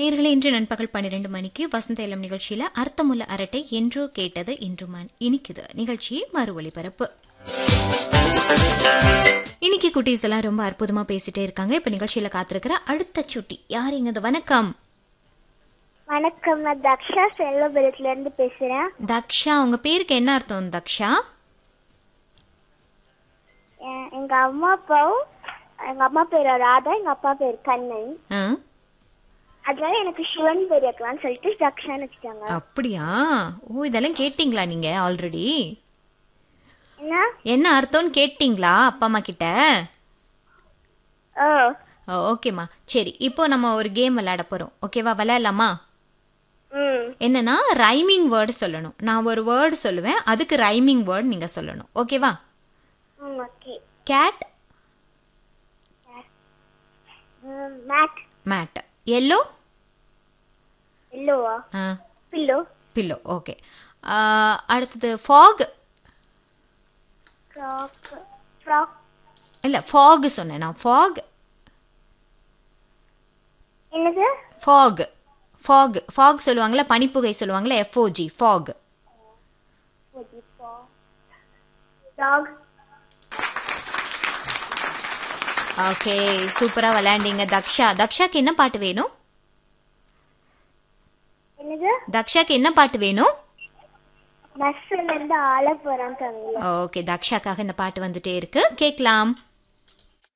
நேர்களை இன்று நண்பகல் பன்னிரண்டு மணிக்கு வசந்த இளம் நிகழ்ச்சியில அர்த்தமுள்ள அரட்டை என்றோ கேட்டது இன்று மண் இனிக்குது நிகழ்ச்சி மறு ஒளிபரப்பு இன்னைக்கு குட்டீஸ் எல்லாம் ரொம்ப அற்புதமா பேசிட்டே இருக்காங்க இப்ப நிகழ்ச்சியில காத்திருக்கிற அடுத்த சுட்டி யாருங்க வணக்கம் வணக்கம் நான் தக்ஷா செல்வபுரத்துல இருந்து பேசுறேன் தக்ஷா உங்க பேருக்கு என்ன அர்த்தம் தக்ஷா எ- எங்க அம்மா அப்பாவும் எங்க அம்மா பேர் ராதா எங்க அப்பா பேர் கண்ணன் ஆ, அதனால எனக்கு சிவன் பேர் வைக்கலாம்னு சொல்லிட்டு தக்ஷான்னு வச்சுட்டாங்க அப்படியா ஓ இதெல்லாம் கேட்டிங்களா நீங்க ஆல்ரெடி என்ன என்ன அர்த்தம்னு கேட்டிங்களா அப்பா அம்மா கிட்ட ஓ ஓ, ஓகேம்மா சரி இப்போ நம்ம ஒரு கேம் விளையாட போறோம் ஓகேவா விளையாடலாமா ம் என்னன்னா ரைமிங் வேர்டு சொல்லணும் நான் ஒரு வேர்டு சொல்லுவேன் அதுக்கு ரைமிங் வேர்டு நீங்க சொல்லணும் ஓகேவா ம் okay cat mat mat yellow இல்லோவா பில்லோ பில்லோ ஓகே அடுத்தது ஃபாக் ஃப்ராக் ஃப்ராக் இல்லை ஃபாக் சொன்னேன் நான் ஃபாக் என்னது ஃபாக் ஃபாக் ஃபாக் சொல்லுவாங்கல்ல பனிப்புகை சொல்லுவாங்கல்ல எஃப்ஓஜி ஃபாக் டாக் ஓகே சூப்பராக விளையாண்டீங்க தக்ஷா தக்ஷாக்கு என்ன பாட்டு வேணும் என்னது தக்ஷாக்கு என்ன பாட்டு வேணும் பஸ்ல இருந்து ஆள போறான் தமிழ் ஓகே தக்ஷாக்காக இந்த பாட்டு வந்துட்டே இருக்கு கேட்கலாம்